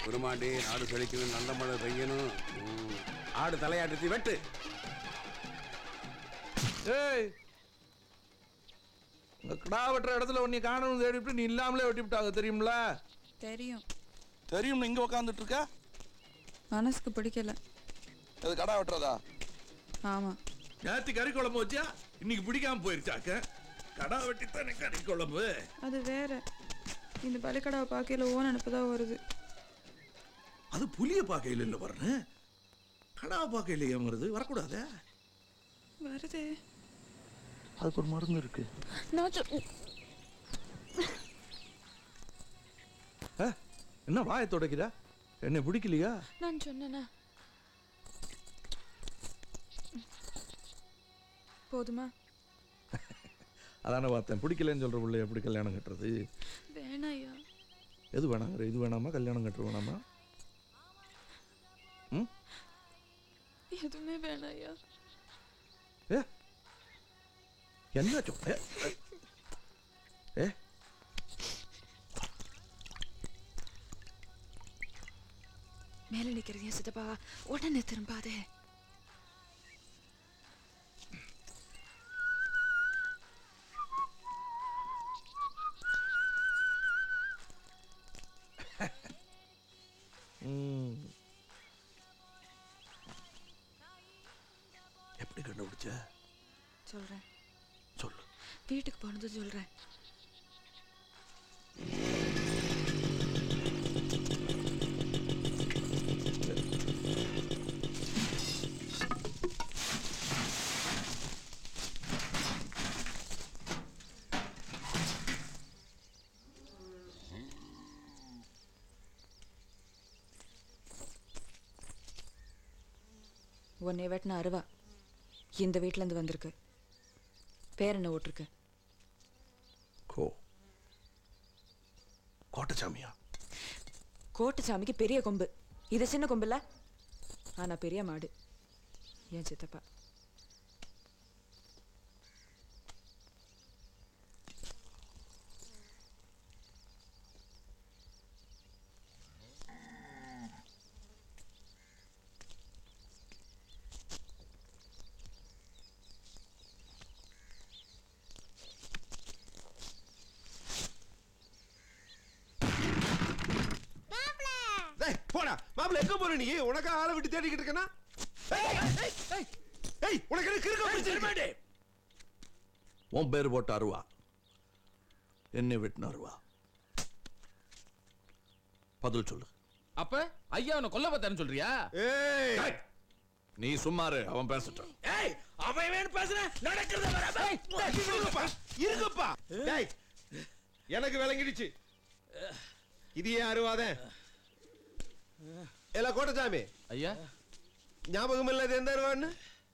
பெருமாண்டி நாடு செழிக்கணும் நல்ல மழை பெய்யணும் ம். ஆடு தலையாட்டி வெட்டு ஏய் இந்த கிடா வெட்டுற இடத்துல உன்னை காணணும் தேடிவிட்டு நீ இல்லாமலே வெட்டி விட்டாங்க தெரியும்ல தெரியும் தெரியும் இங்க உட்காந்துட்டு இருக்க மனசுக்கு பிடிக்கல அது கடா வெட்டுறதா ஆமா நேத்து கறி குழம்பு வச்சா இன்னைக்கு பிடிக்காம போயிருச்சாக்க கடா வெட்டித்தானே கறி குழம்பு அது வேற இந்த பலிக்கடாவை பார்க்கையில ஓன் நினப்பு தான் வருது அது புளிய பார்க்கையில் இல்லை வரணும் கடா பார்க்கையில் ஏன் வருது வரக்கூடாதே வருதே அதுக்கு ஒரு மருந்து இருக்கு நான் சொல் ஆ, என்ன வாயை துடைக்கிற என்னை பிடிக்கலையா நான் சொன்னேனா போதுமா அதானே பார்த்தேன் பிடிக்கலன்னு சொல்ற பிள்ளை எப்படி கல்யாணம் கட்டுறது வேணாயா எது வேணாங்கிற இது வேணாமா கல்யாணம் கட்டுற வேணாமா ம் எதுவுமே வேணாயா ஏ என்ன சொ ஏ, ஏ மேல நிக்கிறதையா சித்தப்பா உடனே திரும்பாதே ம். எப்படி கண்டுபிடிச்ச சொல்றேன் சொல்லு வீட்டுக்கு போனது சொல்றேன் உன்னை வெட்டின அருவா இந்த வீட்ல இருந்து வந்திருக்கு பேர் என்ன ஓட்டிருக்கு கோ கோட்டச்சாமியா கோட்டு சாமிக்கு பெரிய கொம்பு இது சின்ன கொம்பு இல்ல ஆனா பெரிய மாடு ஏன் சித்தப்பா டேய் போடா மாப்பிள்ள எங்க போற நீ உனக்கா ஆளை விட்டு தேடிக்கிட்டு இருக்கனா ஏய் உனக்கு என்ன கிறுக்க பிடிச்சிருக்கு உன் பேர் போட்ட அருவா என்னை வெட்டின அருவா பதில் சொல்லு அப்ப ஐயா அவனை கொல்ல பார்த்தாருன்னு சொல்றியா ஏய் நீ சும்மாரு அவன் பேசட்டும் ஏய் அவன் வேணும் பேசுற நடக்கிறத இருங்கப்பா இருங்கப்பா டேய் எனக்கு விளங்கிடுச்சு இது ஏன் அருவாதே எல்லாம் கோட்டசாமி ஐயா ஞாபகம் இல்ல இது எந்த அருவான்னு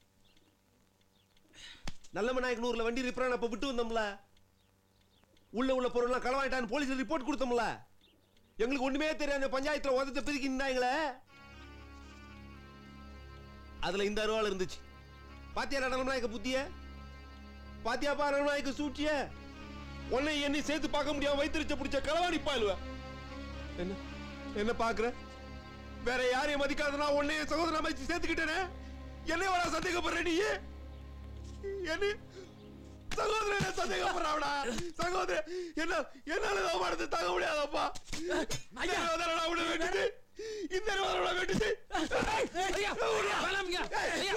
நல்ல நாயக்கனூர்ல வண்டி ரிப்பேர் அப்ப விட்டு வந்தோம்ல உள்ள உள்ள பொருள்லாம் களவாயிட்டான்னு போலீஸ் ரிப்போர்ட் கொடுத்தோம்ல எங்களுக்கு ஒண்ணுமே தெரியாது பஞ்சாயத்துல உதத்த பிரிக்கி நின்னாங்களே அதுல இந்த அருவாள் இருந்துச்சு பாத்தியா நடனநாயக்க புத்திய பாத்தியா பா நடனநாயக்க சூழ்ச்சிய உன்னை என்னை சேர்த்து பார்க்க முடியாம வைத்திருச்ச பிடிச்ச களவாணி பாலுவ என்ன என்ன பாக்குற வேற யாரையும் மதிக்காத நான் உன்னைய சகோதரன் அமைச்சு சேர்த்துக்கிட்டேனே என்னை வர சந்தேகப்படுற நீ என்ன சகோதரன் சந்தேகப்படுறாவடா சகோதரன் என்ன என்னால அவமானத்தை தாங்க முடியாதப்பா ஐயா அவனை வெட்டுது இந்த அவனை வெட்டுது ஐயா வேணாம்ங்க ஐயா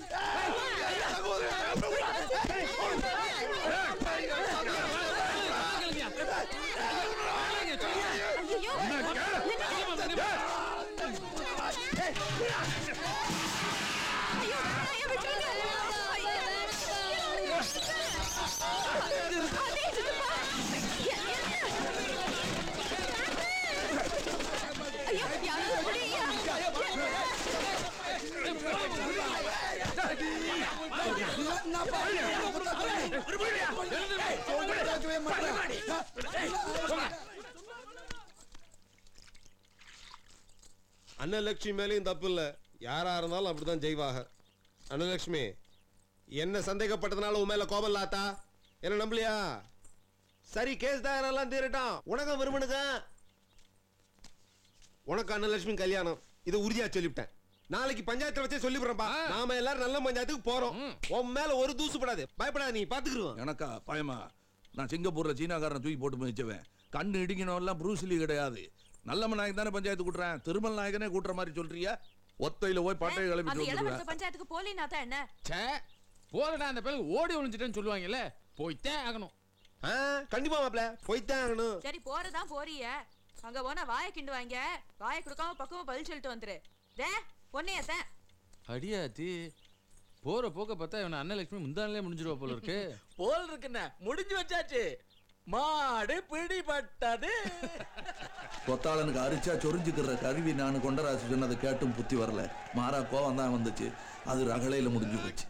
அன்னலட்சுமி மேலேயும் தப்பு இல்ல யாரா இருந்தாலும் அப்படிதான் செய்வாங்க அன்னலட்சுமி என்ன சந்தேகப்பட்டதுனால உன் மேல கோபம் இல்லாத்தா என்ன நம்பலையா சரி கேஸ் தான் எல்லாம் தீரட்டும் உனக்கும் விரும்பணுங்க உனக்கு அன்னலட்சுமி கல்யாணம் இதை உறுதியா சொல்லிவிட்டேன் நாளைக்கு பஞ்சாயத்துல வச்சே சொல்லிவிடுறேன்பா ஆ. நாம எல்லாரும் நல்ல பஞ்சாயத்துக்கு போறோம் ம். உன் மேல ஒரு தூசு படாது பயப்படாத நீ பாத்துக்கிடுவோம் எனக்கா பயமா நான் சிங்கப்பூர்ல சீனாக்காரன் தூக்கி போட்டு மிதிச்சவன் கண்ணு இடிக்கணும் எல்லாம் ப்ரூஸ்லி கிடையாது நல்லம்ம நாயக் தானே பஞ்சாயத்து கூட்டுறேன் திருமல் நாயகனே கூட்டுற மாதிரி சொல்றியா ஒத்தையில போய் பட்டையை அந்த கிளம்பிட்டு இளவரச வந்துடுவேன் பஞ்சாயத்துக்கு போலினா தான் என்ன ச்சே போறடா அந்த பேருக்கு ஓடி ஒளிஞ்சிட்டேன்னு சொல்லுவாங்கல்ல போய்த்தே ஆகணும் ஆ, கண்டிப்பா மாப்ள போய்த்தான் ஆகணும் சரி போறதான் போறிய அங்க போனா வாயை கிண்டுவாங்க வாயை கொடுக்காம பக்குவமா பதில் சொல்லிட்டு வந்துரு தே பொண்ணையத்தான் அடியாத்தி போற போக்க பார்த்தா இவன் அன்னலட்சுமி முந்தானிலே முடிஞ்சிருவா போல இருக்கு போல் இருக்குண்ணே முடிஞ்சு வச்சாச்சு மாடு பிடிபட்டது கொத்தாளனுக்கு அரிச்சா சொரிஞ்சுக்கிற கருவி நான் கொண்டராசு சொன்னதை கேட்டும் புத்தி வரல மாறா கோவம் தான் வந்துச்சு அது ரகளையில முடிஞ்சு போச்சு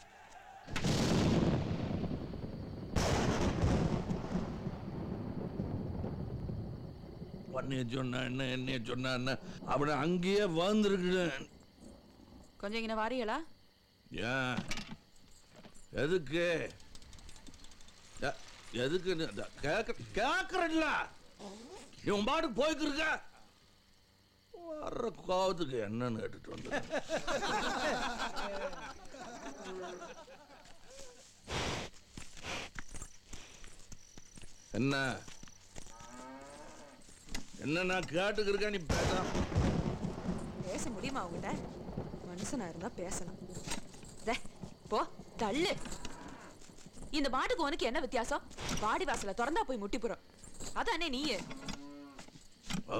பண்ணிய சொன்ன என்ன என்னைய சொன்ன என்ன அவனை அங்கேயே வாழ்ந்துருக்கிறேன் கொஞ்சம் இங்க வாரியலா ஏன் எதுக்கு எ- எதுக்கு நீ- அத கேக்க கேக்குறல்ல நீ உன் பாட்டுக்கு போய்க்கு இருக்க வர்ற கோவத்துக்கு என்னன்னு கேட்டுட்டு வந்து என்ன என்ன நான் கேட்டுக்கு இருக்க நீ பேசாம பேச முடியுமா உங்ககிட்ட மனுஷனா இருந்தா பேசணும் தே போ தள்ளு இந்த மாட்டுக்கு உனக்கு என்ன வித்தியாசம் வாடி வாசல திறந்தா போய் முட்டி போறோம் அதானே நீயே ஓ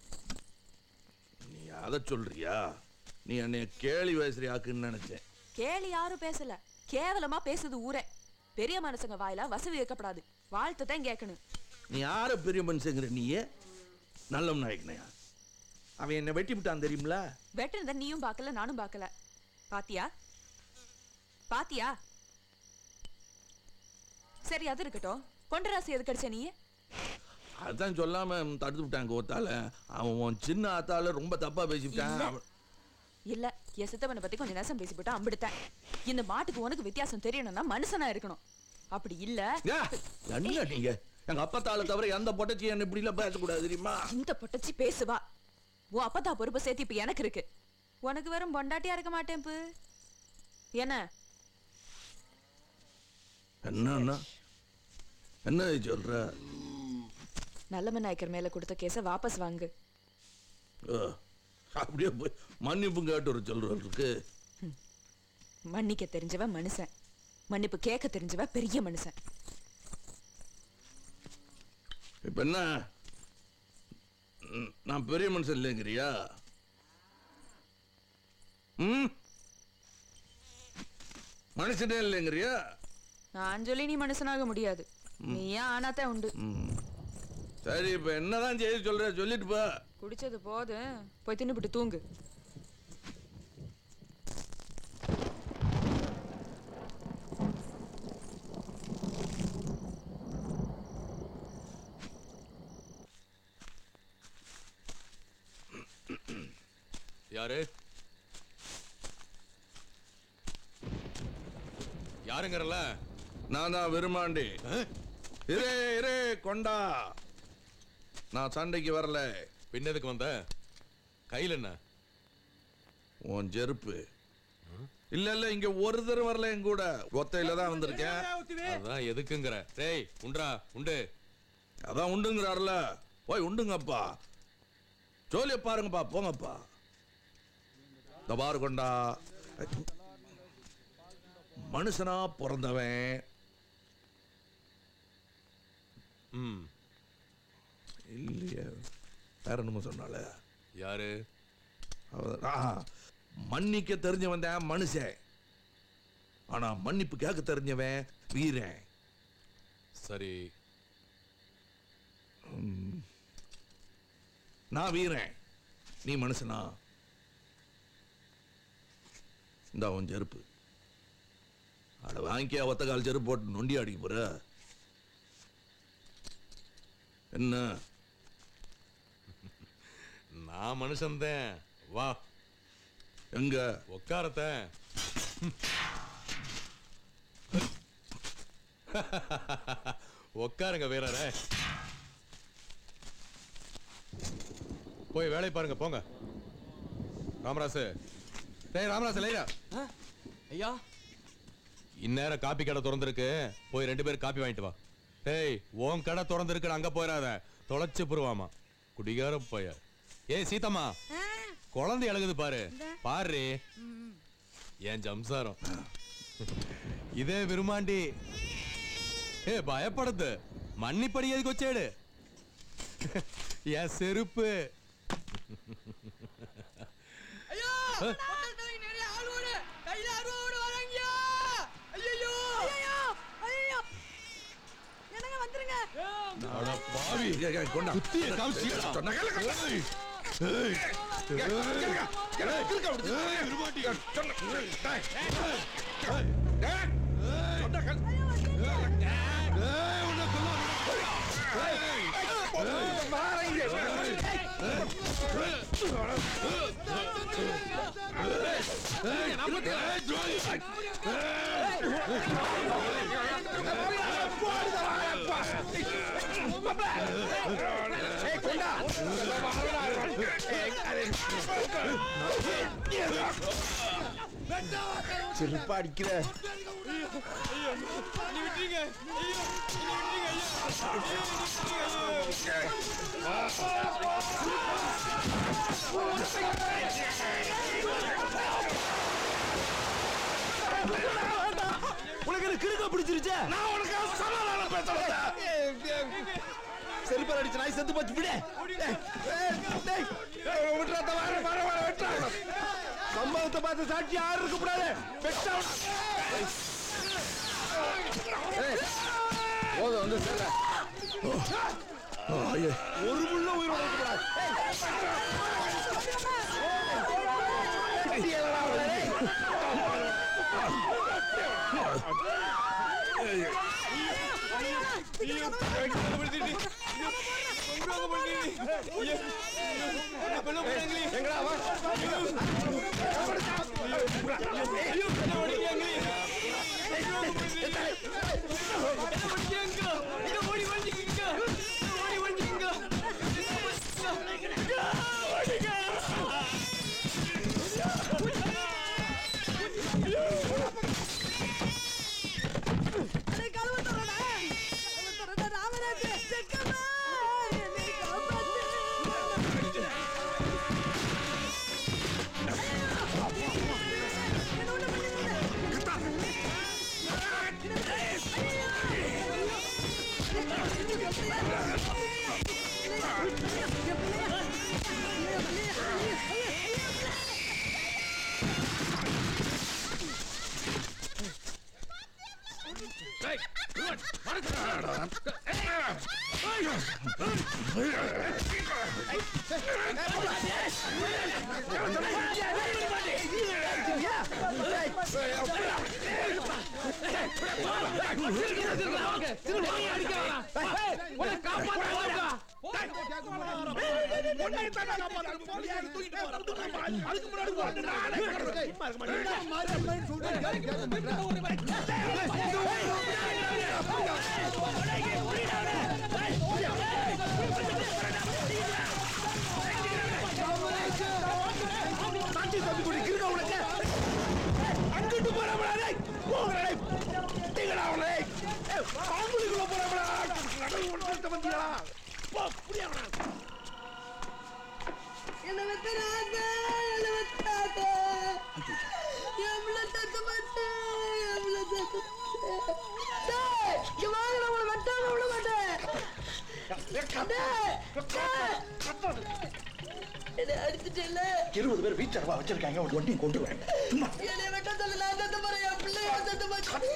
நீ அதை சொல்றியா நீ என்னைய கேலி வயசுல ஆக்குன்னு நினைச்சேன் கேலி யாரும் பேசல கேவலமா பேசுது ஊரே பெரிய மனுஷங்க வாயில வசதி வைக்கப்படாது வாழ்த்து தான் கேட்கணும் நீ யார பெரிய மனுஷங்கிற நீயே நல்ல நாயக்கனையா அவன் என்னை வெட்டி விட்டான் தெரியுமில வெட்டுனத நீயும் பார்க்கல நானும் பார்க்கல பாத்தியா பாத்தியா சரி அது இருக்கட்டும் கொண்டராசி எதுக்கு அடிச்ச நீ அதான் சொல்லாம தடுத்து விட்டாங்க ஒத்தால அவன் உன் சின்ன ஆத்தால ரொம்ப தப்பா பேசிவிட்டான் இல்ல. அவன் இல்ல என் சித்தப்பனை பத்தி கொஞ்சம் நேசம் பேசி போட்டு அம்பிடுத்தேன் இந்த மாட்டுக்கு உனக்கு வித்தியாசம் தெரியணும்னா மனுஷனா இருக்கணும் அப்படி இல்ல ஏ, என்ன நீங்க எங்க அப்பத்தால தவிர எந்த பொட்டச்சி என்ன இப்படி எல்லாம் பேசக்கூடாது தெரியுமா இந்த பொட்டச்சி பேசுவா உன் அப்பத்தா பொறுப்பு சேர்த்து இப்ப எனக்கு இருக்கு உனக்கு வெறும் பொண்டாட்டியா இருக்க மாட்டேன் பு. என்ன என்ன என்ன சொல்ற நல்லமன் நாயக்கர் மேல கொடுத்த கேஸ வாபஸ் வாங்கு ஓ, அப்படியே போய் மன்னிப்பு கேட்டு ஒரு சொல்றது இருக்கு மன்னிக்க தெரிஞ்சவன் மனுஷன் மன்னிப்பு கேட்க தெரிஞ்சவ பெரிய மனுஷன் இப்ப என்ன ம், நான் பெரிய மனுஷன் இல்லைங்கிறியா ம் மனுஷனே இல்லைங்கிறியா நான் சொல்லி நீ மனுஷனாக முடியாது நீ ஏன் ஆனாத்தான் உண்டு ம். சரி இப்ப என்னதான் செய்ய சொல்ற சொல்லிட்டு போ குடிச்சது போதும் போய் தின்னுபிட்டு தூங்கு யாரு யாருங்கிறல்ல நான் தான் விரும்மாண்டி இரே இரே கொண்டா நான் சண்டைக்கு வரல பின்னதுக்கு வந்த கையில் என்ன உன் செருப்பு இல்ல இல்ல இங்க ஒரு தடவை வரல என் கூட ஒத்தையில தான் வந்திருக்கேன் அதான் எதுக்குங்கிற டேய் உண்டா உண்டு அதான் உண்டுங்கிறாருல போய் உண்டுங்கப்பா ஜோலிய பாருங்கப்பா போங்கப்பா இந்த பாரு கொண்டா மனுஷனா பிறந்தவன் ம் இல்லையே வேற என்னமோ சொன்னால யாரு அவ- ஆ, மன்னிக்க தெரிஞ்சவன் தான் மனுஷன் ஆனா மன்னிப்பு கேட்க தெரிஞ்சவன் வீரன் சரி நான் வீரன் நீ மனுஷனா இந்த அவன் செருப்பு அட வாங்கிக்க ஒத்த கால் செருப்பு போட்டு நொண்டி அடிக்க போற என்ன நான் மனுஷன்தான் வா எங்க உட்காரத்த உட்காருங்க வீரரே போய் வேலையை பாருங்க போங்க ராமராசு டேய் ராமராசு லைரா ஐயா இந்நேரம் காப்பி கடை திறந்திருக்கு போய் ரெண்டு பேரும் காப்பி வாங்கிட்டு வா டேய் உன் கடை திறந்திருக்கு அங்க போயிடாத தொலைச்சு புருவாமா குடிகார பைய ஏய் சீதம்மா குழந்தை அழுகுது பாரு பாரு என் ஜம்சாரம் இதே விருமாண்டி ஏ பயப்படுது மன்னிப்படி எதுக்கு வச்சேடு என் செருப்பு ஐயா மக்கள் தொகை நிறைய ஆளுவோடு கையில அருவோடு வராங்கயா ஐயோ ஐயோ ஐயோ என்னங்க வந்துருங்க அட பாவி ஏய், ஏய், கொண்டா. குத்திய காமிச்சியா? சொன்ன கேளு, கேளு. ஏய், ஏய், கேளுங்க, கேளுங்க, கிறுக்க விடுச்சு. ஏய், விருமாண்டி. சொன்ன- டேய், டேய், சொன்ன கேளு. ஏய், உன்னை கொல்லாம ஏய், துரோகி. செருப்பா அடிக்கிற உனக்கு என்ன கிறுக்க பிடிச்சிருச்சா நான் உனக்கு சமாதானம் பேச வந்தேன். செருப்பால் அடிச்ச நாய் செத்து போச்சு விடு டேய், ஏய், டேய், ஏய், விட்றாத, வர, வர, வர, விட்றாத. சம்பவத்தை பார்த்து சாட்சி யாரும் இருக்க கூடாது பெட்டா போதும் வந்து சேர்ற ஒரு முள்ள உயிரோட இருக்க கூடாது ஏய். வெட்டியலடா அவளை, டேய். எங்கடா வா சாட்சி தம்பி குடி கிறுக்க உனக்கு அங்கிட்டு போறவளா டேய் போங்கடா டேய் டீங்கடா அவளை ஏய் பாம்புலிக்குள்ள போறவளா கடல் ஒன்று வந்தியா போ புடியா என்ன வெத்தராத என்ன வெத்தாத எவ்வளவு தத்து மட்டு எவ்வளவு தத்து டேய் இங்க வாங்க நான் உங்களை வெட்டாம விட மாட்டேன் டேய், டேய். என்னை அடிச்சிட்டேல்ல இருபது பேர் வீச்சர் வச்சிருக்காங்க ஒரு ஒட்டியும் கொண்டுருவேன் சும்மா என்னை வெட்ட சொல்லி நான் செத்து போறேன் என் பிள்ளைய செத்து போச்சு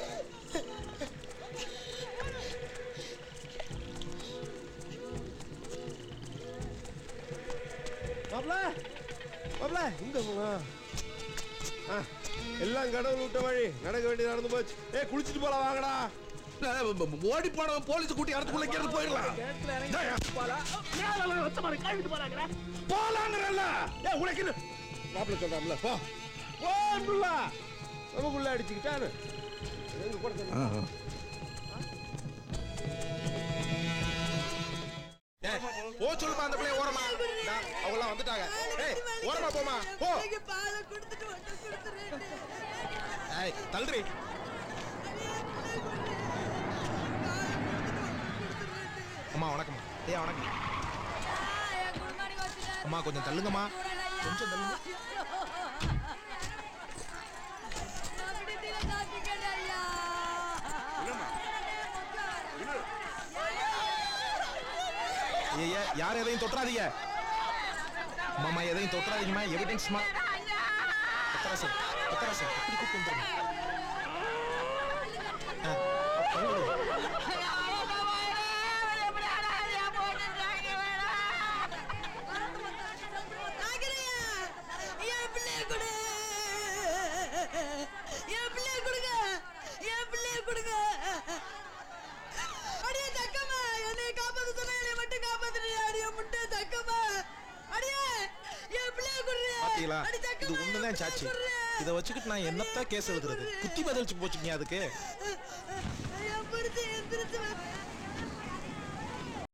மாப்ள மாப்ள இந்த ஆ. ஆ, எல்லாம் கடவுள் விட்ட வழி நடக்க வேண்டியது நடந்து போச்சு ஏய் குளிச்சிட்டு போலாம் வாங்கடா ஓடி போனவன் போலீஸ் கூட்டி அறுத்துக்குள்ள கேட்டு போயிடலாம் போலாங்கறல்ல ஏய் உனக்கு என்ன மாப்ள சொல்றாம்ல போ போன்ல நமக்குள்ள அடிச்சுக்கிட்டானு எங்க கூட சொன்னா? போ சொல்லுமா அந்த பிள்ளைய ஓரமா இந்தா, அவங்கெல்லாம் வந்துட்டாங்க ஏய் ஓரமா போமா போ எனக்கு பாலை கொடுத்துட்டு வந்து கொடுத்துறேன் ஏய் தள்ளுறி அம்மா வணக்கம்மா ஏய் வணக்கம் அம்மா கொஞ்சம் தள்ளுங்கம்மா கொஞ்சம் தள்ளுங்க ஐயா யாரும் எதையும் தொட்டுறாதீங்க அம்மா எதையும் தொட்டுறாதீங்கம்மா எவிடன்ஸ்மா பத்தராசு பத்தராசு இப்படி கூப்பிட்டு வந்துருங்க ஆ, பரவாயில்லை. என் பிள்ளைய கொடு என் பிள்ளைய கொடுங்க என் பிள்ளைய கொடுங்க அடியே தக்கம்மா என்னை காப்பாத்த சொன்ன என்னை மட்டும் காப்பாத்துறியா அடியே முட்டை தக்கம்மா அடியே என் பிள்ளைய கொடுங்க பாத்தீங்களா அடி இது தக்கம்மா, ஒண்ணுதான் என் சாட்சி பிள்ளைய கொடுங்க. இதை வச்சுக்கிட்டு நான் என்னத்தான் கேஸ் எழுதுறது குத்தி பதிலிச்சு போச்சுங்க அதுக்கு